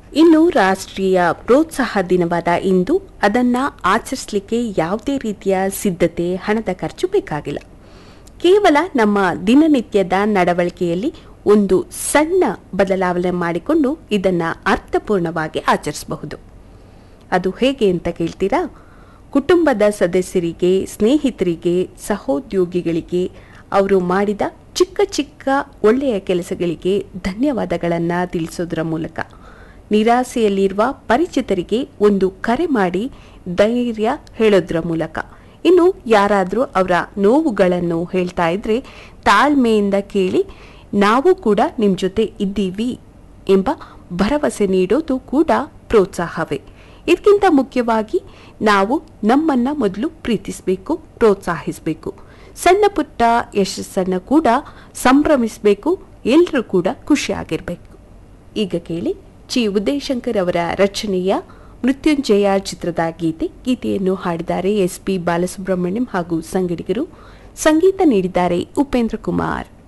ಇನ್ನು ರಾಷ್ಟ್ರೀಯ ಪ್ರೋತ್ಸಾಹ ದಿನವಾದ ಇಂದು ಅದನ್ನ ಆಚರಿಸಲಿಕ್ಕೆ ಯಾವುದೇ ರೀತಿಯ ಸಿದ್ಧತೆ ಹಣದ ಖರ್ಚು ಬೇಕಾಗಿಲ್ಲ ಕೇವಲ ನಮ್ಮ ದಿನನಿತ್ಯದ ನಡವಳಿಕೆಯಲ್ಲಿ ಒಂದು ಸಣ್ಣ ಬದಲಾವಣೆ ಮಾಡಿಕೊಂಡು ಇದನ್ನ ಅರ್ಥಪೂರ್ಣವಾಗಿ ಆಚರಿಸಬಹುದು ಅದು ಹೇಗೆ ಅಂತ ಕೇಳ್ತೀರಾ ಕುಟುಂಬದ ಸದಸ್ಯರಿಗೆ ಸ್ನೇಹಿತರಿಗೆ ಸಹೋದ್ಯೋಗಿಗಳಿಗೆ ಅವರು ಮಾಡಿದ ಚಿಕ್ಕ ಚಿಕ್ಕ ಒಳ್ಳೆಯ ಕೆಲಸಗಳಿಗೆ ಧನ್ಯವಾದಗಳನ್ನು ತಿಳಿಸೋದ್ರ ಮೂಲಕ ನಿರಾಸೆಯಲ್ಲಿರುವ ಪರಿಚಿತರಿಗೆ ಒಂದು ಕರೆ ಮಾಡಿ ಧೈರ್ಯ ಹೇಳೋದ್ರ ಮೂಲಕ ಇನ್ನು ಯಾರಾದರೂ ಅವರ ನೋವುಗಳನ್ನು ಹೇಳ್ತಾ ಇದ್ರೆ ತಾಳ್ಮೆಯಿಂದ ಕೇಳಿ ನಾವು ಕೂಡ ನಿಮ್ಮ ಜೊತೆ ಇದ್ದೀವಿ ಎಂಬ ಭರವಸೆ ನೀಡೋದು ಕೂಡ ಪ್ರೋತ್ಸಾಹವೇ ಇದಕ್ಕಿಂತ ಮುಖ್ಯವಾಗಿ ನಾವು ನಮ್ಮನ್ನ ಮೊದಲು ಪ್ರೀತಿಸಬೇಕು ಪ್ರೋತ್ಸಾಹಿಸಬೇಕು ಸಣ್ಣ ಪುಟ್ಟ ಯಶಸ್ಸನ್ನು ಕೂಡ ಸಂಭ್ರಮಿಸಬೇಕು ಎಲ್ಲರೂ ಕೂಡ ಖುಷಿಯಾಗಿರ್ಬೇಕು ಈಗ ಕೇಳಿ ಚಿ ಉದಯಶಂಕರ್ ಅವರ ರಚನೆಯ ಮೃತ್ಯುಂಜಯ ಚಿತ್ರದ ಗೀತೆ ಗೀತೆಯನ್ನು ಹಾಡಿದ್ದಾರೆ ಎಸ್ ಪಿ ಬಾಲಸುಬ್ರಹ್ಮಣ್ಯಂ ಹಾಗೂ ಸಂಗಡಿಗರು ಸಂಗೀತ ನೀಡಿದ್ದಾರೆ ಉಪೇಂದ್ರ ಕುಮಾರ್